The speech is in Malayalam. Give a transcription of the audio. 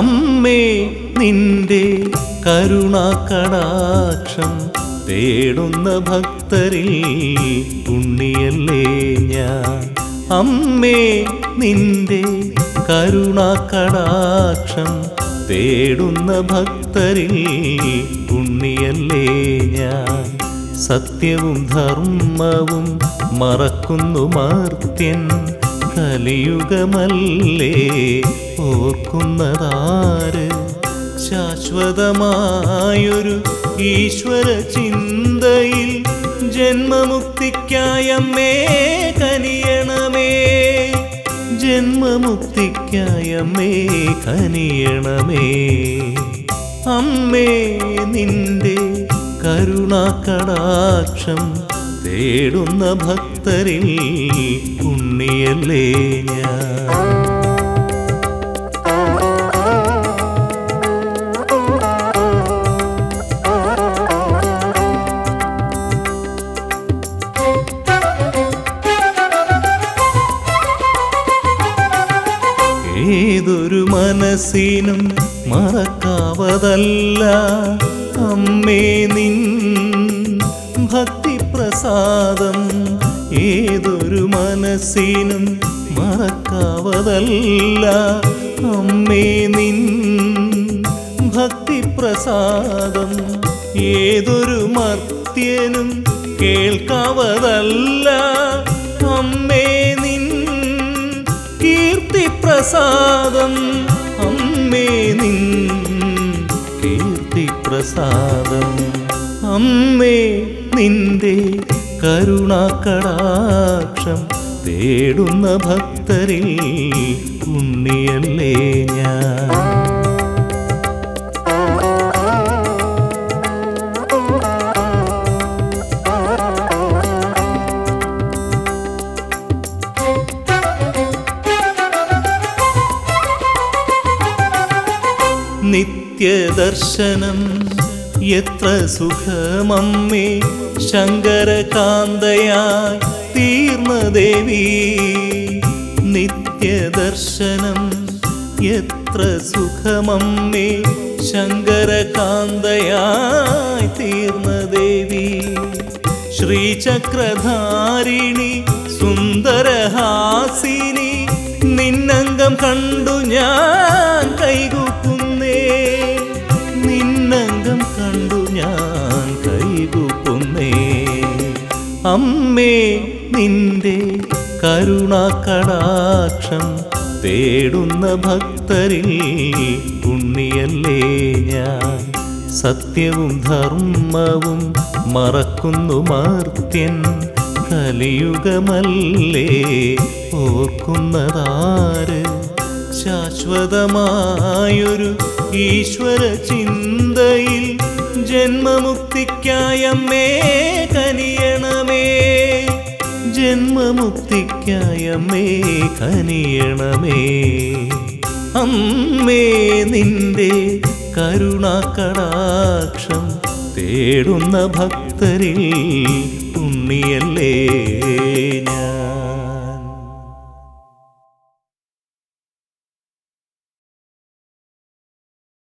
അമ്മേ നിന്റെ കരുണാകടാക്ഷം തേടുന്ന ഭക്തരിൽ ഉണ്ണിയല്ലേ ഞാൻ അമ്മേ നിന്റെ കരുണാകടാക്ഷം തേടുന്ന ഭക്തരിൽ ഉണ്ണിയല്ലേ ഞാൻ സത്യവും ധർമ്മവും മറക്കുന്നു മർത്യൻ കലിയുഗമല്ലേ ഓർക്കുന്നതാര് ശാശ്വതമായൊരു ഈശ്വര ചിന്തയിൽ ജന്മമുക്തിക്കായമ്മേ കനിയണമേ ജന്മമുക്തിക്കായമ്മേ കനിയണമേ അമ്മേ നിന്റെ കരുണാകടാക്ഷം തേടുന്ന ഭക്തരിൽ ഉണ്ണിയല്ലേ ഞാൻ ഏതൊരു മനസ്സിനും മറക്കാവതല്ല അമ്മേ നിൻ ഭക്തിപ്രസാദം ഏതൊരു മനസ്സിനും മറക്കാവതല്ല അമ്മേ നിൻ ഭക്തിപ്രസാദം ഏതൊരു മർത്യനും കേൾക്കാവതല്ല അമ്മേ നിൻ കീർത്തിപ്രസാദം അമ്മേ നിൻ കീർത്തിപ്രസാദം അമ്മേ നിന്റെ കരുണാകടാക്ഷം തേടുന്ന ഭക്തരിൽ ഉണ്ണിയല്ലേ ഞാൻ നിത്യദർശനം എത്ര സുഖമമ്മേ ശങ്കരകാന്തയായി തീർന്ന ദേവി നിത്യദർശനം എത്ര സുഖമമ്മേ ശങ്കരകാന്തയായി തീർന്ന ദേവി ശ്രീചക്രധാരിണി സുന്ദരഹാസിനി നിന്നംഗം കണ്ടു ഞാൻ കൈകൂപ്പുന്നേ നിന്നംഗം കണ്ടു ഞാൻ കൈകൂപ്പുന്നേ അമ്മേ നിന്റെ കരുണാകടാക്ഷം തേടുന്ന ഭക്തരിൽ ഉണ്ണിയല്ലേ ഞാൻ സത്യവും ധർമ്മവും മറക്കുന്നു മർത്യൻ കലിയുഗമല്ലേ ഓർക്കുന്നതാര് ശാശ്വതമായൊരു ഈശ്വര ചിന്തയിൽ ജന്മമുക്തിക്കായമ്മേ കനിയണമേ ജന്മമുക്തിക്കായമ്മേ കനിയണമേ അമ്മേ നിന്റെ കരുണാകടാക്ഷം തേടുന്ന ഭക്തരിൽ ഉണ്ണിയല്ലേ ഞാൻ